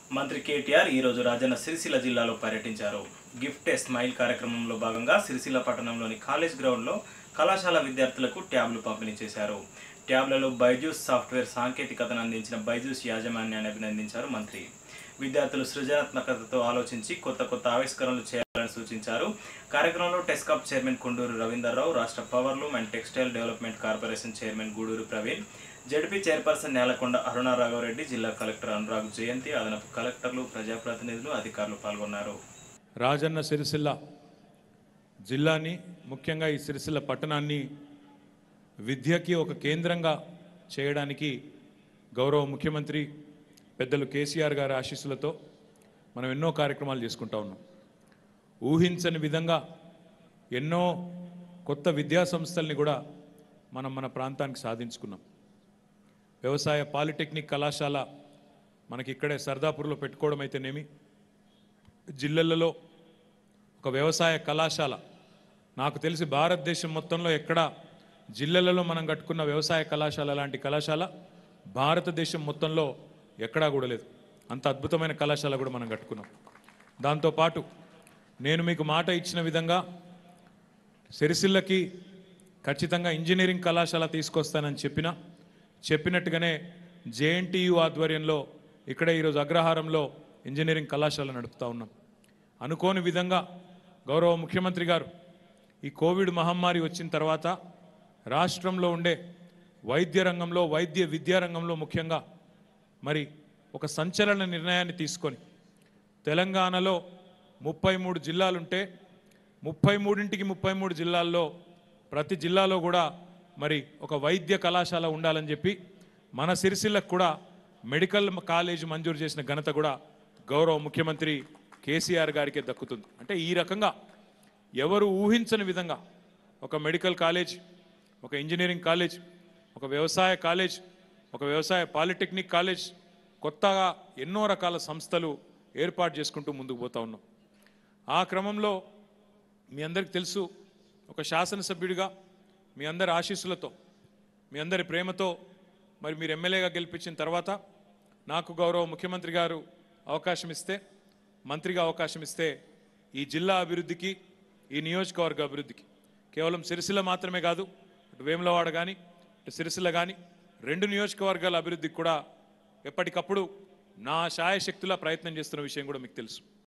మంత్రి కేటీఆర్ ఈరోజు రాజన్న సిరిసిల్ల జిల్లాలో పర్యటించారు గిఫ్ట్ ఏ స్మైల్ కార్యక్రమంలో భాగంగా సిరిసిల్ల పట్టణంలోని కాలేజ్ గ్రౌండ్లో కళాశాల విద్యార్థులకు ట్యాబ్లు పంపిణీ చేశారు ట్యాబ్లలో బైజూస్ సాఫ్ట్వేర్ సాంకేతికతను అందించిన బైజూస్ యాజమాన్యాన్ని అభినందించారు మంత్రి విద్యార్థులు సృజనాత్మకతతో ఆలోచించి కొత్త కొత్త ఆవిష్కరణలు చేయాలని సూచించారు కార్యక్రమంలో టెస్కాప్ చైర్మన్ కొండూరు రవీందర్రావు రాష్ట్ర powerloom and textile development corporation chairman Gudur Praveen ZP chairperson Nelakonda Aruna Raghavareddy జిల్లా కలెక్టర్ అనురాగ్ జయంతి అదనపు కలెక్టర్లు ప్రజాప్రతినిధులు అధికారులు పాల్గొన్నారు రాజన్న సిరిసిల్ల జిల్లాని ముఖ్యంగా ఈ సిరిసిల్ల పట్టణాన్ని విద్యకి ఒక కేంద్రంగా చేయడానికి గౌరవ ముఖ్యమంత్రి పెద్దలు కేసీఆర్ గారి ఆశీస్సులతో మనం ఎన్నో కార్యక్రమాలు చేసుకుంటా ఉన్నాం ఊహించని విధంగా ఎన్నో కొత్త విద్యా సంస్థల్ని కూడా మనం మన ప్రాంతానికి సాధించుకున్నాం వ్యవసాయ పాలిటెక్నిక్ కళాశాల మనకి ఇక్కడే సర్దాపూర్లో పెట్టుకోవడం అయితేనేమి జిల్లలలో ఒక వ్యవసాయ కళాశాల నాకు తెలిసి భారతదేశం మొత్తంలో ఎక్కడ జిల్లలలో మనం కట్టుకున్న వ్యవసాయ కళాశాల లాంటి కళాశాల భారతదేశం మొత్తంలో ఎక్కడా కూడా లేదు అంత అద్భుతమైన కళాశాల కూడా మనం కట్టుకున్నాం దాంతోపాటు నేను మీకు మాట ఇచ్చిన విధంగా సిరిసిల్లకి ఖచ్చితంగా ఇంజనీరింగ్ కళాశాల తీసుకొస్తానని చెప్పిన చెప్పినట్టుగానే జేఎన్టీయు ఆధ్వర్యంలో ఇక్కడే ఈరోజు అగ్రహారంలో ఇంజనీరింగ్ కళాశాల నడుపుతా ఉన్నాం అనుకోని విధంగా గౌరవ ముఖ్యమంత్రి గారు ఈ కోవిడ్ మహమ్మారి వచ్చిన తర్వాత రాష్ట్రంలో ఉండే వైద్య రంగంలో వైద్య విద్యా రంగంలో ముఖ్యంగా మరి ఒక సంచలన నిర్ణయాన్ని తీసుకొని తెలంగాణలో ముప్పై మూడు జిల్లాలుంటే ముప్పై మూడింటికి ముప్పై మూడు జిల్లాల్లో ప్రతి జిల్లాలో కూడా మరి ఒక వైద్య కళాశాల ఉండాలని చెప్పి మన సిరిసిల్లకు కూడా మెడికల్ కాలేజ్ మంజూరు చేసిన ఘనత కూడా గౌరవ ముఖ్యమంత్రి కేసీఆర్ గారికే దక్కుతుంది అంటే ఈ రకంగా ఎవరు ఊహించని విధంగా ఒక మెడికల్ కాలేజ్ ఒక ఇంజనీరింగ్ కాలేజ్ ఒక వ్యవసాయ కాలేజ్ ఒక వ్యవసాయ పాలిటెక్నిక్ కాలేజ్ కొత్తగా ఎన్నో రకాల సంస్థలు ఏర్పాటు చేసుకుంటూ ముందుకు పోతా ఉన్నాం ఆ క్రమంలో మీ అందరికి తెలుసు ఒక శాసనసభ్యుడిగా మీ అందరి ఆశీస్సులతో మీ అందరి ప్రేమతో మరి మీరు ఎమ్మెల్యేగా గెలిపించిన తర్వాత నాకు గౌరవ ముఖ్యమంత్రి గారు అవకాశం ఇస్తే మంత్రిగా అవకాశం ఇస్తే ఈ జిల్లా అభివృద్ధికి ఈ నియోజకవర్గ అభివృద్ధికి కేవలం సిరిసిల్ల మాత్రమే కాదు ఇటు వేములవాడ కానీ ఇటు సిరిసిల్ల కానీ రెండు నియోజకవర్గాల అభివృద్ధికి కూడా ఎప్పటికప్పుడు నా శాయశక్తులా ప్రయత్నం చేస్తున్న విషయం కూడా మీకు తెలుసు